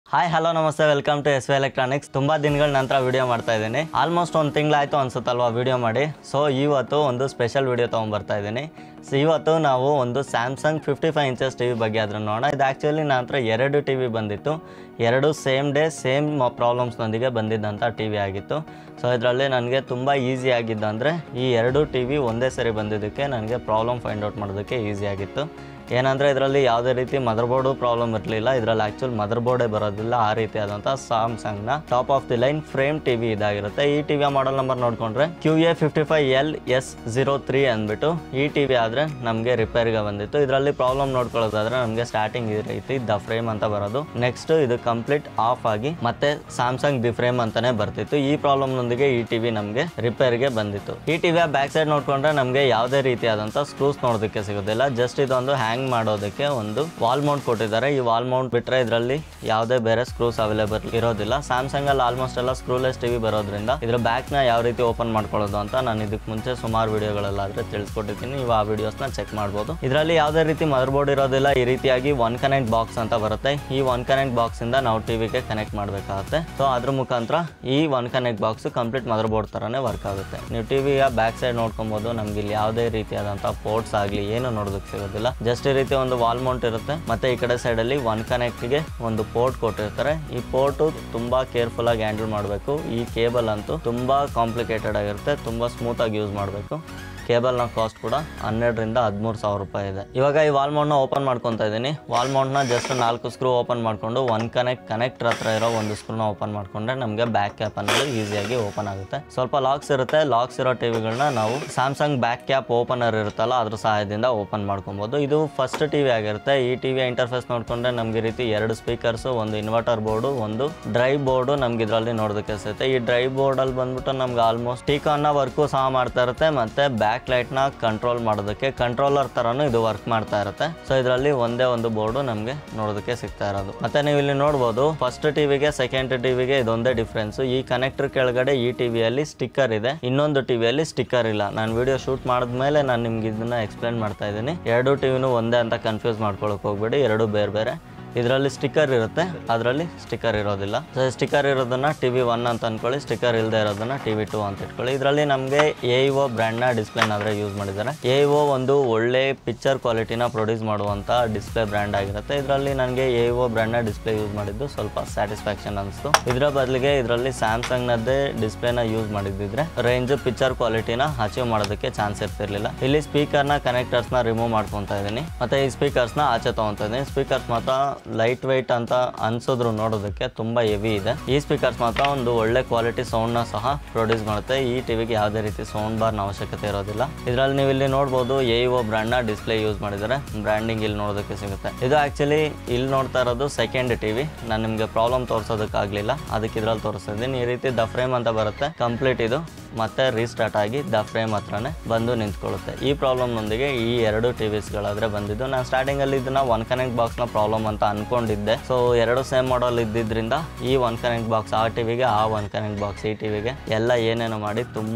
hi hello ನಮಸ್ತೆ welcome to S V electronics ತುಂಬ ದಿನಗಳ ನಂತರ ವಿಡಿಯೋ ಮಾಡ್ತಾ ಇದ್ದೀನಿ ಆಲ್ಮೋಸ್ಟ್ ಒಂದು ತಿಂಗಳಾಯಿತು ಅನ್ಸುತ್ತಲ್ವಾ ವಿಡಿಯೋ ಮಾಡಿ ಸೊ ಇವತ್ತು ಒಂದು ಸ್ಪೆಷಲ್ ವಿಡಿಯೋ ತೊಗೊಂಬರ್ತಾ ಇದ್ದೀನಿ ಸೊ ಇವತ್ತು ನಾವು ಒಂದು Samsung fifty five inches T V ಬಗ್ಗೆ ಅದ್ರ ನೋಡೋಣ ಇದು ಆ್ಯಕ್ಚುಲಿ ನನ್ನ ಹತ್ರ ಎರಡು ಟಿ ವಿ ಬಂದಿತ್ತು ಎರಡು ಸೇಮ್ ಡೇ ಸೇಮ್ ಪ್ರಾಬ್ಲಮ್ಸ್ನೊಂದಿಗೆ ಬಂದಿದ್ದಂಥ ಟಿ ವಿ ಆಗಿತ್ತು ಸೊ ಇದರಲ್ಲಿ ನನಗೆ ತುಂಬ ಈಸಿ ಆಗಿದ್ದು ಅಂದರೆ ಈ ಎರಡು ಟಿ ವಿ ಒಂದೇ ಸರಿ ಬಂದಿದ್ದಕ್ಕೆ ನನಗೆ ಪ್ರಾಬ್ಲಮ್ ಫೈಂಡ್ ಔಟ್ ಮಾಡೋದಕ್ಕೆ ಈಸಿ ಆಗಿತ್ತು ಏನಂದರೆ ಇದರಲ್ಲಿ ಯಾವುದೇ ರೀತಿ ಮದರ್ ಬೋರ್ಡು ಪ್ರಾಬ್ಲಮ್ ಇರಲಿಲ್ಲ ಇದರಲ್ಲಿ ಆ್ಯಕ್ಚುಲ್ ಮದರ್ ಬೋರ್ಡೇ ಬರೋದಿಲ್ಲ ಆ ರೀತಿಯಾದಂಥ ಸ್ಯಾಮ್ಸಂಗ್ನ top of the line frame T V ಇದಾಗಿರುತ್ತೆ ಈ ಟಿ ವಿಯ ಮಾಡಲ್ ನಂಬರ್ ನೋಡಿಕೊಂಡ್ರೆ Q A fifty five L S zero three ಅಂದ್ಬಿಟ್ಟು ಈ ಟಿ ವಿ ಆದರೆ ನಮಗೆ ರಿಪೇರಿಗೆ ಬಂದಿತ್ತು ಇದರಲ್ಲಿ ಪ್ರಾಬ್ಲಮ್ ನೋಡ್ಕೊಳ್ಳೋದಾದ್ರೆ ನಮಗೆ ಸ್ಟಾರ್ಟಿಂಗ್ ಈ ರೀತಿ ದ ಫ್ರೇಮ್ ಅಂತ ಬರೋದು ನೆಕ್ಸ್ಟ್ ಇದು ಕಂಪ್ಲೀಟ್ ಆಫ್ ಆಗಿ ಮತ್ತೆ ಸ್ಯಾಮ್ಸಂಗ್ ದಿ ಫ್ರೇಮ್ ಅಂತಾನೆ ಬರ್ತಿತ್ತು ಈ ಪ್ರಾಬ್ಲಮ್ನೊಂದಿಗೆ ಈ ಟಿವಿ ನಮಗೆ ರಿಪೇರ್ಗೆ ಬಂದಿತ್ತು ಈ ಟಿವಿಯ ಬ್ಯಾಕ್ ಸೈಡ್ ನೋಡ್ಕೊಂಡ್ರೆ ನಮಗೆ ಯಾವುದೇ ರೀತಿಯಾದಂಥ ಸ್ಕ್ರೂಸ್ ನೋಡೋದಕ್ಕೆ ಸಿಗೋದಿಲ್ಲ ಜಸ್ಟ್ ಇದೊಂದು ಹ್ಯಾಂಗ್ ಮಾಡೋದಕ್ಕೆ ಒಂದು ವಾಲ್ ಮೌಂಟ್ ಕೊಟ್ಟಿದ್ದಾರೆ ಈ ವಾಲ್ ಮೌಂಟ್ ಬಿಟ್ಟರೆ ಇದರಲ್ಲಿ ಯಾವುದೇ ಬೇರೆ ಸ್ಕ್ರೂಸ್ ಅವೈಲೇಬಲ್ ಇರೋದಿಲ್ಲ ಸ್ಯಾಮ್ಸಂಗ್ ಅಲ್ಲಿ ಆಲ್ಮೋಸ್ಟ್ ಎಲ್ಲ ಸ್ಕ್ರೂಲೆಸ್ ಟಿವಿ ಬರೋದ್ರಿಂದ ಇದ್ರ ಬ್ಯಾಕ್ ನ ಯಾವ ರೀತಿ ಓಪನ್ ಮಾಡ್ಕೊಳ್ಳೋದು ಅಂತ ನಾನು ಇದಕ್ಕೆ ಮುಂಚೆ ಸುಮಾರು ವಿಡಿಯೋಗಳಲ್ಲಾದ್ರೆ ತಿಳಿಸ್ಕೊಟ್ಟಿದ್ದೀನಿ ನೀವು ಆ ವಿಡಿಯೋಸ್ನ ಚೆಕ್ ಮಾಡ್ಬೋದು ಇದರಲ್ಲಿ ಯಾವುದೇ ರೀತಿ ಮದರ್ ಬೋರ್ಡ್ ಇರೋದಿಲ್ಲ ಈ ರೀತಿಯಾಗಿ ಒನ್ ಕನೆಕ್ಟ್ ಬಾಕ್ಸ್ ಅಂತ ಬರುತ್ತೆ ಈ ಒನ್ ಕನೆಕ್ಟ್ ಬಾಕ್ಸ್ ಇಂದ ನಾವು ಟಿವಿಗೆ ಕನೆಕ್ಟ್ ಮಾಡಬೇಕಾಗುತ್ತೆ ಸೊ ಅದ್ರ ಮುಖಾಂತರ ಈ one connect box complete mother board ತರನೇ ವರ್ಕ್ ಆಗುತ್ತೆ ನೀವು ಟಿವಿಯ ಬ್ಯಾಕ್ ಸೈಡ್ ನೋಡ್ಕೊಬೋದು ನಮ್ಗೆ ಇಲ್ಲಿ ಯಾವುದೇ ರೀತಿಯಾದಂಥ ಪೋರ್ಟ್ಸ್ ಆಗಲಿ ಏನು ನೋಡೋದಕ್ಕೆ ಸಿಗೋದಿಲ್ಲ ಜಸ್ಟ್ ಈ ರೀತಿ ಒಂದು ವಾಲ್ ಮೌಂಟ್ ಇರುತ್ತೆ ಮತ್ತೆ ಈ ಕಡೆ ಸೈಡಲ್ಲಿ ಒನ್ ಕನೆಕ್ಟ್ಗೆ ಒಂದು ಪೋರ್ಟ್ ಕೊಟ್ಟಿರ್ತಾರೆ ಈ ಪೋರ್ಟು ತುಂಬಾ ಕೇರ್ಫುಲ್ ಆಗಿ ಹ್ಯಾಂಡಲ್ ಮಾಡಬೇಕು ಈ ಕೇಬಲ್ ಅಂತೂ ತುಂಬಾ ಕಾಂಪ್ಲಿಕೇಟೆಡ್ ಆಗಿರುತ್ತೆ ತುಂಬಾ ಸ್ಮೂತ್ ಆಗಿ ಯೂಸ್ ಮಾಡಬೇಕು ಕೇಬಲ್ನ ಕಾಸ್ಟ್ ಕೂಡ ಹನ್ನೆರಡರಿಂದ ಹದಿಮೂರು ಸಾವಿರ ರೂಪಾಯಿ ಇದೆ ಇವಾಗ ಈ ವಾಲ್ ಮೌಂಟ್ನ ಓಪನ್ ಮಾಡ್ಕೊತಾ ಇದ್ದೀನಿ ವಾಲ್ ಮೌಂಟ್ನ ಜಸ್ಟ್ ನಾಲ್ಕು ಸ್ಕ್ರೂ ಓಪನ್ ಮಾಡಿಕೊಂಡು ಒನ್ ಕನೆಕ್ಟ್ ಕನೆಕ್ಟರ್ ಹತ್ರ ಇರೋ ಒಂದು ಸ್ಕ್ರೂನ ಓಪನ್ ಮಾಡ್ಕೊಂಡ್ರೆ ನಮಗೆ ಬ್ಯಾಕ್ ಕ್ಯಾಪ್ ಅನ್ನೋದು ಈಸಿಯಾಗಿ ಓಪನ್ ಆಗುತ್ತೆ ಸ್ವಲ್ಪ ಲಾಕ್ಸ್ ಇರುತ್ತೆ ಲಾಕ್ಸ್ ಇರೋ ಟಿವಿಗಳನ್ನ ನಾವು ಸ್ಯಾಮ್ಸಂಗ್ ಬ್ಯಾಕ್ ಕ್ಯಾಪ್ ಓಪನರ್ ಇರುತ್ತಲ್ಲ ಅದ್ರ ಸಹಾಯದಿಂದ ಓಪನ್ ಮಾಡ್ಕೊಬೋದು ಇದು ಫಸ್ಟ್ ಟಿವಿ ಆಗಿರುತ್ತೆ ಈ ಟಿವಿಯ ಇಂಟರ್ಫೇಸ್ ನೋಡ್ಕೊಂಡ್ರೆ ನಮ್ಗೆ ಈ ರೀತಿ ಎರಡು ಸ್ಪೀಕರ್ಸ್ ಒಂದು ಇನ್ವರ್ಟರ್ ಬೋರ್ಡು ಒಂದು ಡ್ರೈವ್ ಬೋರ್ಡು ನಮ್ಗೆ ಇದರಲ್ಲಿ ನೋಡೋದಕ್ಕೆ ಸಿಗುತ್ತೆ ಈ ಡ್ರೈವ್ ಬೋರ್ಡಲ್ಲಿ ಬಂದ್ಬಿಟ್ಟು ನಮ್ಗೆ ಆಲ್ಮೋಸ್ಟ್ ಟೀಕಾನ್ನ ವರ್ಕು ಸಹ ಮಾಡ್ತಾ ಇರುತ್ತೆ ಮತ್ತೆ ಬ್ಯಾಕ್ ಲೈಟ್ನ ಕಂಟ್ರೋಲ್ ಮಾಡೋದಕ್ಕೆ ಕಂಟ್ರೋಲರ್ ಥರನೂ ಇದು ವರ್ಕ್ ಮಾಡ್ತಾ ಇರುತ್ತೆ ಸೊ ಇದರಲ್ಲಿ ಒಂದೇ ಒಂದು ಬೋರ್ಡು ನಮಗೆ ನೋಡೋದಕ್ಕೆ ಸಿಗ್ತಾ ಇರೋದು ಮತ್ತೆ ನೀವು ಇಲ್ಲಿ ನೋಡ್ಬೋದು ಫಸ್ಟ್ ಟಿವಿಗೆ ಸೆಕೆಂಡ್ ಟಿವಿಗೆ ಇದೊಂದೇ ಡಿಫ್ರೆನ್ಸ್ ಈ ಕನೆಕ್ಟರ್ ಕೆಳಗಡೆ ಈ ಟಿವಿಯಲ್ಲಿ ಸ್ಟಿಕ್ಕರ್ ಇದೆ ಇನ್ನೊಂದು ಟಿವಿಯಲ್ಲಿ ಸ್ಟಿಕ್ಕರ್ ಇಲ್ಲ ನಾನು ವಿಡಿಯೋ ಶೂಟ್ ಮಾಡಿದ್ಮೇಲೆ ನಾನು ನಿಮ್ಗೆ ಇದನ್ನ ಎಕ್ಸ್ಪ್ಲೇನ್ ಮಾಡ್ತಾ ಇದ್ದೀನಿ ಎರಡು ಟಿವಿನೂ ಒಂದೇ ಅಂತ ಕನ್ಫ್ಯೂಸ್ ಮಾಡ್ಕೊಳಕ್ ಹೋಗ್ಬೇಡಿ ಎರಡು ಬೇರೆ ಬೇರೆ ಇದರಲ್ಲಿ ಸ್ಟಿಕ್ಕರ್ ಇರುತ್ತೆ ಅದರಲ್ಲಿ ಸ್ಟಿಕ್ಕರ್ ಇರೋದಿಲ್ಲ ಸೊ ಸ್ಟಿಕ್ಕರ್ ಇರೋದನ್ನ ಟಿ ವಿ ಒನ್ ಅಂತ ಅನ್ಕೊಳ್ಳಿ ಸ್ಟಿಕ್ಕರ್ ಇಲ್ಲದೆ ಇರೋದನ್ನ ಟಿ ವಿ ಟು ಅಂತ ಇಟ್ಕೊಳ್ಳಿ ಇದರಲ್ಲಿ ನಮಗೆ ಎ ಒ ಬ್ರ್ಯಾಂಡ್ನ ಡಿಸ್ಪ್ಲೇನಾದ್ರೆ ಯೂಸ್ ಮಾಡಿದ್ದಾರೆ ಎ ಒ ಒಂದು ಒಳ್ಳೆ ಪಿಕ್ಚರ್ ಕ್ವಾಲಿಟಿನ ಪ್ರೊಡ್ಯೂಸ್ ಮಾಡುವಂಥ ಡಿಸ್ಪ್ಲೇ ಬ್ರ್ಯಾಂಡ್ ಆಗಿರುತ್ತೆ ಇದರಲ್ಲಿ ನನಗೆ ಎ ಒ ಬ್ರ್ಯಾಂಡ್ನ ಡಿಸ್ಪ್ಲೇ ಯೂಸ್ ಮಾಡಿದ್ದು ಸ್ವಲ್ಪ ಸ್ಯಾಟಿಸ್ಫ್ಯಾಕ್ಷನ್ ಅನಿಸ್ತು ಇದರ ಬದಲಿಗೆ ಇದರಲ್ಲಿ ಸ್ಯಾಮ್ಸಂಗ್ನದ್ದೇ ಡಿಸ್ಪ್ಲೇನ ಯೂಸ್ ಮಾಡಿದ್ದಿದ್ರೆ ರೇಂಜ್ ಪಿಕ್ಚರ್ ಕ್ವಾಲಿಟಿನ ಅಚೀವ್ ಮಾಡೋದಕ್ಕೆ ಚಾನ್ಸ್ ಇರ್ತಿರ್ಲಿಲ್ಲ ಇಲ್ಲಿ ಸ್ಪೀಕರ್ನ ಕನೆಕ್ಟರ್ಸ್ನ ರಿಮೂವ್ ಮಾಡ್ಕೊತಾ ಇದ್ದೀನಿ ಮತ್ತೆ ಈ ಸ್ಪೀಕರ್ಸ್ನ ಆಚೆ ತಗೊಂತಾ ಇದ್ದೀನಿ ಸ್ಪೀಕರ್ಸ್ ಮಾತ್ರ ಲೈಟ್ ವೈಟ್ ಅಂತ ಅನ್ಸಿದ್ರು ನೋಡೋದಕ್ಕೆ ತುಂಬಾ ಹೆವಿ ಇದೆ ಈ ಸ್ಪೀಕರ್ಸ್ ಮಾತ್ರ ಒಂದು ಒಳ್ಳೆ ಕ್ವಾಲಿಟಿ ಸೌಂಡ್ ನ ಸಹ ಪ್ರೊಡ್ಯೂಸ್ ಮಾಡುತ್ತೆ ಈ ಟಿವಿಗೆ ಯಾವುದೇ ರೀತಿ ಸೌಂಡ್ ಬಾರ್ನ ಅವಶ್ಯಕತೆ ಇರೋದಿಲ್ಲ ಇದರಲ್ಲಿ ನೀವು ಇಲ್ಲಿ ನೋಡ್ಬೋದು ಎ ಒ ಬ್ರ್ಯಾಂಡ್ ನ ಡಿಸ್ಪ್ಲೇ ಯೂಸ್ ಮಾಡಿದ್ದಾರೆ ಬ್ರ್ಯಾಂಡಿಂಗ್ ಇಲ್ಲಿ ನೋಡೋದಕ್ಕೆ ಸಿಗುತ್ತೆ ಇದು ಆಕ್ಚುಲಿ ಇಲ್ಲಿ ನೋಡ್ತಾ ಇರೋದು ಸೆಕೆಂಡ್ ಟಿವಿ ನಾನು ನಿಮಗೆ ಪ್ರಾಬ್ಲಮ್ ತೋರಿಸೋದಕ್ಕಾಗಲಿಲ್ಲ ಅದಕ್ಕೆ ಇದ್ರಲ್ಲಿ ತೋರಿಸ್ತಿದ್ದೀನಿ ಈ ರೀತಿ ದ ಫ್ರೇಮ್ ಅಂತ ಬರುತ್ತೆ ಕಂಪ್ಲೀಟ್ ಇದು ಮತ್ತೆ ರೀಸ್ಟಾರ್ಟ್ ಆಗಿ ದ ಫ್ರೇಮ್ ಹತ್ರನೇ ಬಂದು ನಿಂತ್ಕೊಳ್ಳುತ್ತೆ ಈ ಪ್ರಾಬ್ಲಮ್ನೊಂದಿಗೆ ಈ ಎರಡು ಟಿವಿಸ್ಗಳಾದ್ರೆ ಬಂದಿದ್ದು ನಾನು ಸ್ಟಾರ್ಟಿಂಗಲ್ಲಿ ಇದನ್ನ ಒನ್ ಕನೆಕ್ಟ್ ಬಾಕ್ಸ್ನ ಪ್ರಾಬ್ಲಮ್ ಅಂತ ಅನ್ಕೊಂಡಿದ್ದೆ ಸೊ ಎರಡು ಸೇಮ್ ಮಾಡಲ್ ಇದ್ದಿದ್ರಿಂದ ಈ ಒನ್ ಕನೆಕ್ಟ್ ಬಾಕ್ಸ್ ಆ ಟಿವಿಗೆ ಆ ಒನ್ ಕನೆಕ್ಟ್ ಬಾಕ್ಸ್ ಈ ಟಿವಿಗೆ ಎಲ್ಲ ಏನೇನೋ ಮಾಡಿ ತುಂಬ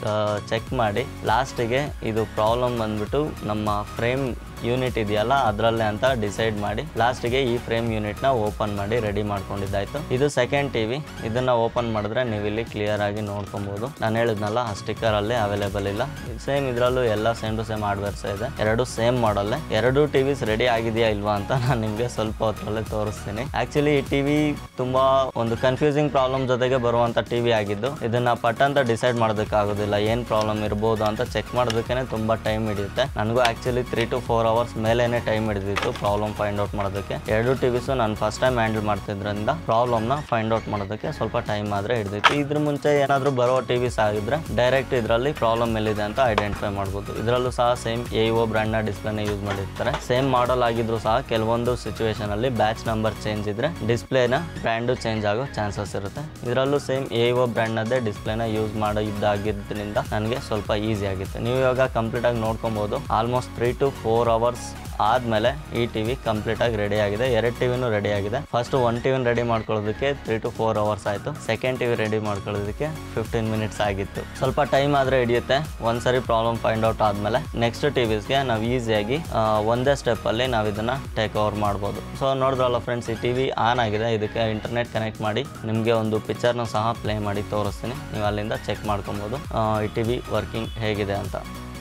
ಚೆಕ್ ಮಾಡಿ ಲಾಸ್ಟಿಗೆ ಇದು ಪ್ರಾಬ್ಲಮ್ ಬಂದ್ಬಿಟ್ಟು ನಮ್ಮ ಫ್ರೇಮ್ ಯೂನಿಟ್ ಇದೆಯಲ್ಲ ಅದರಲ್ಲೇ ಅಂತ ಡಿಸೈಡ್ ಮಾಡಿ ಲಾಸ್ಟಿಗೆ ಈ ಫ್ರೇಮ್ ಯೂನಿಟ್ನ ಓಪನ್ ಮಾಡಿ ರೆಡಿ ಮಾಡ್ಕೊಂಡಿದ್ದಾಯ್ತು ಇದು ಸೆಕೆಂಡ್ ಟಿವಿ ಇದನ್ನ ಓಪನ್ ಮಾಡಿದ್ರೆ ನೀವು ಇಲ್ಲಿ ಕ್ಲಿಯರ್ ಆಗಿ ನೋಡ್ಕೊಬಹುದು ನಾನು ಹೇಳಿದ್ನಲ್ಲ ಆ ಸ್ಟಿಕ್ಕರ್ ಅಲ್ಲಿ ಅವೈಲೇಬಲ್ ಇಲ್ಲ ಸೇಮ್ ಇದರಲ್ಲೂ ಎಲ್ಲ ಸೇಮ್ ಟು ಸೇಮ್ ಹಾರ್ಡ್ವೇರ್ಸ್ ಇದೆ ಎರಡು ಸೇಮ್ ಮಾಡಲ್ಲೇ ಎರಡು ಟಿವಿಸ್ ರೆಡಿ ಆಗಿದೆಯಾ ಇಲ್ವಾ ಅಂತ ನಾನು ನಿಮಗೆ ಸ್ವಲ್ಪ ಹೊತ್ತರಲ್ಲೇ ತೋರಿಸ್ತೀನಿ ಆಕ್ಚುಲಿ ಈ ಟಿವಿ ತುಂಬಾ ಒಂದು ಕನ್ಫ್ಯೂಸಿಂಗ್ ಪ್ರಾಬ್ಲಮ್ ಜೊತೆಗೆ ಬರುವಂತ ಟಿವಿ ಆಗಿದ್ದು ಇದನ್ನ ಪಟ್ ಅಂತ ಡಿಸೈಡ್ ಮಾಡೋದಕ್ಕಾಗೋದಿಲ್ಲ ಏನ್ ಪ್ರಾಬ್ಲಮ್ ಇರ್ಬೋದು ಅಂತ ಚೆಕ್ ಮಾಡೋದಕ್ಕೆ ತುಂಬಾ ಟೈಮ್ ಹಿಡಿಯುತ್ತೆ ನನಗೂ actually three to four hours ಮೇಲೇನೆ ಟೈಮ್ ಹಿಡಿದಿತ್ತು ಪ್ರಾಬ್ಲಮ್ ಫೈಂಡ್ ಔಟ್ ಮಾಡೋದಕ್ಕೆ ಎರಡು ಟಿವಿಸು ನಾನು ಫಸ್ಟ್ ಟೈಮ್ ಹ್ಯಾಂಡಲ್ ಮಾಡ್ತಿದ್ರಿಂದ ಪ್ರಾಬ್ಲಮ್ನ ಫೈಂಡ್ ಔಟ್ ಮಾಡೋದಕ್ಕೆ ಸ್ವಲ್ಪ ಟೈಮ್ ಆದ್ರೆ ಹಿಡಿದಿತ್ತು ಇದ್ರ ಮುಂಚೆ ಏನಾದರೂ ಬರೋ ಟಿವಿಸ್ ಆಗಿದ್ರೆ ಡೈರೆಕ್ಟ್ ಇದರಲ್ಲಿ ಪ್ರಾಬ್ಲಮ್ ಎಲ್ಲಿದೆ ಅಂತ ಐಡೆಂಟಿಫೈ ಮಾಡ್ಬೋದು ಇದರಲ್ಲೂ ಸಹ ಸೇಮ್ ಎ ಒ ಬ್ರ್ಯಾಂಡ್ನ ಡಿಸ್ಪ್ಲೇನ ಯೂಸ್ ಮಾಡಿರ್ತಾರೆ ಸೇಮ್ ಮಾಡಲ್ ಆಗಿದ್ರು ಸಹ ಕೆಲವೊಂದು ಸಿಚುವೇಶನ್ ಅಲ್ಲಿ ಬ್ಯಾಚ್ ನಂಬರ್ ಚೇಂಜ್ ಇದ್ರೆ ಡಿಸ್ಪ್ಲೇನ ಬ್ರ್ಯಾಂಡು ಚೇಂಜ್ ಆಗೋ ಚಾನ್ಸಸ್ ಇರುತ್ತೆ ಇದರಲ್ಲೂ ಸೇಮ್ ಎ ಒ ಬ್ರ್ಯಾಂಡ್ನದ್ದೇ ಡಿಸ್ಪ್ಲೇನ ಯೂಸ್ ಮಾಡೋ ಇದ್ದಾಗಿದ್ದರಿಂದ ನನಗೆ ಸ್ವಲ್ಪ ಈಸಿ ಆಗಿತ್ತು ನೀವು ಇವಾಗ ಕಂಪ್ಲೀಟ್ ಆಗಿ ನೋಡ್ಕೊಬೋದು almost three to four hours ಆದಮೇಲೆ ಈ ಟಿ ವಿ ಕಂಪ್ಲೀಟಾಗಿ ರೆಡಿ ಆಗಿದೆ ಎರಡು ಟಿ ವಿನೂ ರೆಡಿ ಆಗಿದೆ ಫಸ್ಟ್ ಒನ್ ಟಿ ವಿನ ರೆಡಿ ಮಾಡ್ಕೊಳ್ಳೋದಕ್ಕೆ ತ್ರೀ ಟು ಫೋರ್ ಅವರ್ಸ್ ಆಯಿತು ಸೆಕೆಂಡ್ ಟಿ ವಿ ರೆಡಿ ಮಾಡ್ಕೊಳ್ಳೋದಕ್ಕೆ ಫಿಫ್ಟೀನ್ ಮಿನಿಟ್ಸ್ ಆಗಿತ್ತು ಸ್ವಲ್ಪ ಟೈಮ್ ಆದರೆ ಹಿಡಿಯುತ್ತೆ ಒಂದ್ಸರಿ ಪ್ರಾಬ್ಲಮ್ ಫೈಂಡ್ ಔಟ್ ಆದಮೇಲೆ ನೆಕ್ಸ್ಟ್ ಟಿ ವಿಸ್ಗೆ ನಾವು ಈಸಿಯಾಗಿ ಒಂದೇ ಸ್ಟೆಪ್ಪಲ್ಲಿ ನಾವು ಇದನ್ನು ಟೇಕ್ ಓವರ್ ಮಾಡ್ಬೋದು ಸೊ ನೋಡಿದ್ರಲ್ಲ ಫ್ರೆಂಡ್ಸ್ ಈ ಟಿ ವಿ ಆನ್ ಆಗಿದೆ ಇದಕ್ಕೆ ಇಂಟರ್ನೆಟ್ ಕನೆಕ್ಟ್ ಮಾಡಿ ನಿಮಗೆ ಒಂದು ಪಿಕ್ಚರ್ನ ಸಹ ಪ್ಲೇ ಮಾಡಿ ತೋರಿಸ್ತೀನಿ ನೀವು ಅಲ್ಲಿಂದ ಚೆಕ್ ಮಾಡ್ಕೊಬೋದು ಆ, ಈ ಟಿ ವಿ ವರ್ಕಿಂಗ್ ಹೇಗಿದೆ ಅಂತ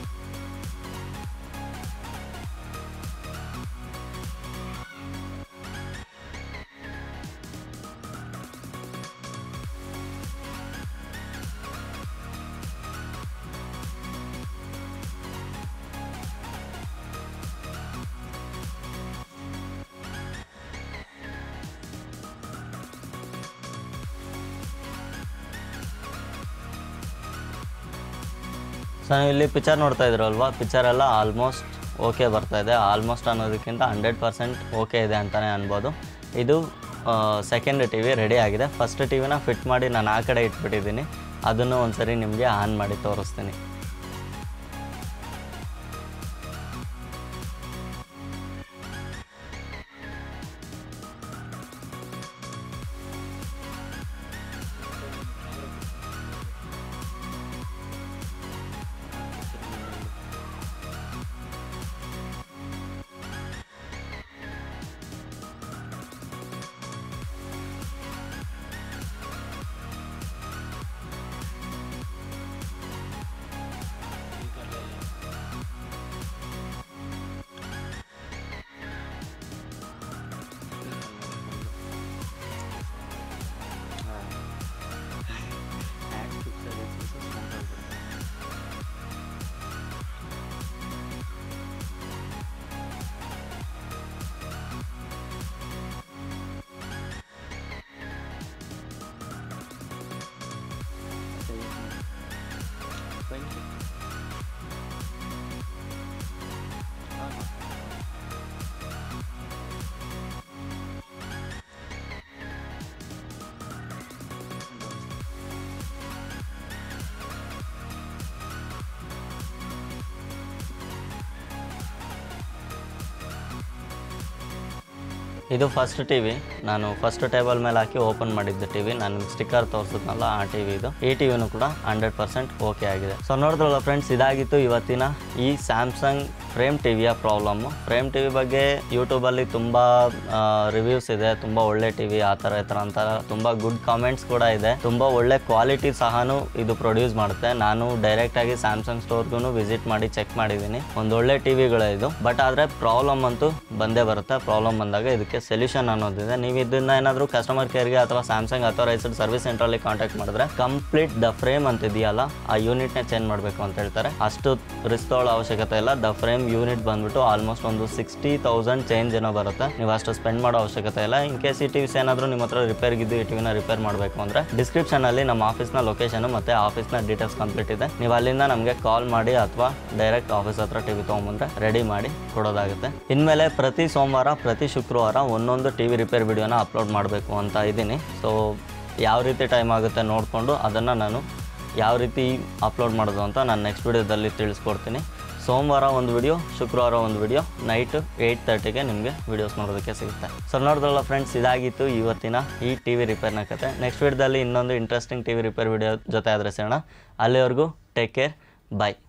ಸೊ ನೀವು ಇಲ್ಲಿ ಪಿಕ್ಚರ್ ನೋಡ್ತಾ ಇದ್ರಲ್ವಾ ಪಿಕ್ಚರ್ ಎಲ್ಲ ಆಲ್ಮೋಸ್ಟ್ ಓಕೆ ಬರ್ತಾ ಇದೆ ಆಲ್ಮೋಸ್ಟ್ ಅನ್ನೋದಕ್ಕಿಂತ ಹಂಡ್ರೆಡ್ ಪರ್ಸೆಂಟ್ ಓಕೆ ಇದೆ ಅಂತಲೇ ಅನ್ಬೋದು ಇದು ಸೆಕೆಂಡ್ ಟಿ ವಿ ರೆಡಿ ಆಗಿದೆ ಫಸ್ಟ್ ಟಿ ವಿನ ಫಿಟ್ ಮಾಡಿ ನಾನು ಆ ಕಡೆ ಇಟ್ಬಿಟ್ಟಿದ್ದೀನಿ ಅದನ್ನು ಒಂದ್ಸರಿ ನಿಮಗೆ ಆನ್ ಮಾಡಿ ತೋರಿಸ್ತೀನಿ ಇದು ಫಸ್ಟ್ ಟಿ ವಿ ನಾನು ಫಸ್ಟ್ ಟೇಬಲ್ ಮೇಲೆ ಹಾಕಿ ಓಪನ್ ಮಾಡಿದ್ದೆ ಟಿ ವಿ ನಾನು ಸ್ಟಿಕ್ಕರ್ ತೋರಿಸಿದ್ನಲ್ಲ ಆ ಟಿ ವಿ ಇದು ಈ ಟಿ ವಿನೂ ಕೂಡ ಹಂಡ್ರೆಡ್ ಪರ್ಸೆಂಟ್ ಓಕೆ ಆಗಿದೆ ಸೊ ನೋಡಿದ್ರಲ್ಲ ಫ್ರೆಂಡ್ಸ್ ಇದಾಗಿತ್ತು ಇವತ್ತಿನ ಈ ಸ್ಯಾಮ್ಸಂಗ್ ಫ್ರೇಮ್ ಟಿ ವಿಯ ಪ್ರಾಬ್ಲಮ್ಮು ಫ್ರೇಮ್ ಟಿ ವಿ ಬಗ್ಗೆ ಯೂಟ್ಯೂಬಲ್ಲಿ ತುಂಬ ರಿವ್ಯೂಸ್ ಇದೆ ತುಂಬ ಒಳ್ಳೆ ಟಿ ವಿ ಆ ಥರ ಈ ಥರ ಅಂತ ತುಂಬ ಗುಡ್ ಕಾಮೆಂಟ್ಸ್ ಕೂಡ ಇದೆ ತುಂಬ ಒಳ್ಳೆ ಕ್ವಾಲಿಟಿ ಸಹನೂ ಇದು ಪ್ರೊಡ್ಯೂಸ್ ಮಾಡುತ್ತೆ ನಾನು ಡೈರೆಕ್ಟಾಗಿ ಸ್ಯಾಮ್ಸಂಗ್ ಸ್ಟೋರ್ಗೂ ವಿಸಿಟ್ ಮಾಡಿ ಚೆಕ್ ಮಾಡಿದ್ದೀನಿ ಒಂದು ಒಳ್ಳೆ ಟಿ ವಿಗಳೇ ಇದು ಬಟ್ ಆದರೆ ಪ್ರಾಬ್ಲಮ್ ಅಂತೂ ಬಂದೇ ಬರುತ್ತೆ ಪ್ರಾಬ್ಲಮ್ ಬಂದಾಗ ಇದಕ್ಕೆ ಸೊಲ್ಯೂಷನ್ ಅನ್ನೋದಿದೆ ನೀವು ಇದನ್ನ ಏನಾದರೂ ಕಸ್ಟಮರ್ ಕೇರ್ಗೆ ಅಥವಾ ಸ್ಯಾಮ್ಸಂಗ್ ಅಥರೈಸ್ಡ್ ಸರ್ವಿಸ್ ಸೆಂಟ್ರಲ್ಲಿ ಕಾಂಟ್ಯಾಕ್ಟ್ ಮಾಡಿದ್ರೆ ಕಂಪ್ಲೀಟ್ ದ ಫ್ರೇಮ್ ಅಂತ ಇದೆಯಲ್ಲ ಆ ಯೂನಿಟ್ನ ಚೇಂಜ್ ಮಾಡಬೇಕು ಅಂತ ಹೇಳ್ತಾರೆ ಅಷ್ಟು ರಿಸ್ಕ್ ತಗೊಳ್ಳೋ ಅವಶ್ಯಕತೆ ಇಲ್ಲ ದ ಫ್ರೇಮ್ ಯೂನಿಟ್ ಬಂದ್ಬಿಟ್ಟು ಆಲ್ಮೋಸ್ಟ್ ಒಂದು ಸಿಕ್ಸ್ಟಿ ತೌಸಂಡ್ ಚೇಂಜ್ ಏನೋ ಬರುತ್ತೆ ನೀವು ಅಷ್ಟು ಸ್ಪೆಂಡ್ ಮಾಡೋ ಅವಶ್ಯಕತೆ ಇಲ್ಲ ಇನ್ ಕೇಸ್ ಈ ಟಿವಿಸ್ ಏನಾದರೂ ನಿಮ್ಮ ಹತ್ರ ರಿಪೇರ್ಗಿದ್ದು ಈ ಟಿವಿನ ರಿಪೇರ್ ಮಾಡಬೇಕು ಅಂದರೆ ಡಿಸ್ಕ್ರಿಪ್ಷನಲ್ಲಿ ನಮ್ಮ ಆಫೀಸ್ನ ಲೊಕೇಶನ್ ಮತ್ತು ಆಫೀಸ್ನ ಡೀಟೇಲ್ಸ್ ಕಂಪ್ಲೀಟ್ ಇದೆ ನೀವು ಅಲ್ಲಿಂದ ನಮಗೆ ಕಾಲ್ ಮಾಡಿ ಅಥವಾ ಡೈರೆಕ್ಟ್ ಆಫೀಸ್ ಹತ್ರ ಟಿವಿ ತೊಗೊಂಬಂದ್ರೆ ರೆಡಿ ಮಾಡಿ ಕೊಡೋದಾಗುತ್ತೆ ಇನ್ಮೇಲೆ ಪ್ರತಿ ಸೋಮವಾರ ಪ್ರತಿ ಶುಕ್ರವಾರ ಒಂದೊಂದು ಟಿ ವಿ ರಿಪೇರ್ ವಿಡಿಯೋನ ಅಪ್ಲೋಡ್ ಮಾಡಬೇಕು ಅಂತ ಇದ್ದೀನಿ ಸೊ ಯಾವ ರೀತಿ ಟೈಮ್ ಆಗುತ್ತೆ ನೋಡಿಕೊಂಡು ಅದನ್ನು ನಾನು ಯಾವ ರೀತಿ ಅಪ್ಲೋಡ್ ಮಾಡೋದು ಅಂತ ನಾನು ನೆಕ್ಸ್ಟ್ ವಿಡಿಯೋದಲ್ಲಿ ತಿಳಿಸ್ಕೊಡ್ತೀನಿ ಸೋಮವಾರ ಒಂದು ವಿಡಿಯೋ ಶುಕ್ರವಾರ ಒಂದು ವಿಡಿಯೋ ನೈಟ್ ಏಯ್ಟ್ ತರ್ಟಿಗೆ ನಿಮಗೆ ವೀಡಿಯೋಸ್ ನೋಡೋದಕ್ಕೆ ಸಿಗುತ್ತೆ ಸೊ ನೋಡಿದ್ರಲ್ಲ ಫ್ರೆಂಡ್ಸ್ ಇದಾಗಿತ್ತು ಇವತ್ತಿನ ಈ ಟಿ ವಿ ರಿಪೇರ್ನ ಕತೆ ನೆಕ್ಸ್ಟ್ ವಿಡಿಯೋದಲ್ಲಿ ಇನ್ನೊಂದು interesting T V repair video ಜೊತೆ ಆದರೆ ಸಿಗೋಣ ಅಲ್ಲಿವರೆಗೂ ಟೇಕ್ ಕೇರ್ ಬಾಯ್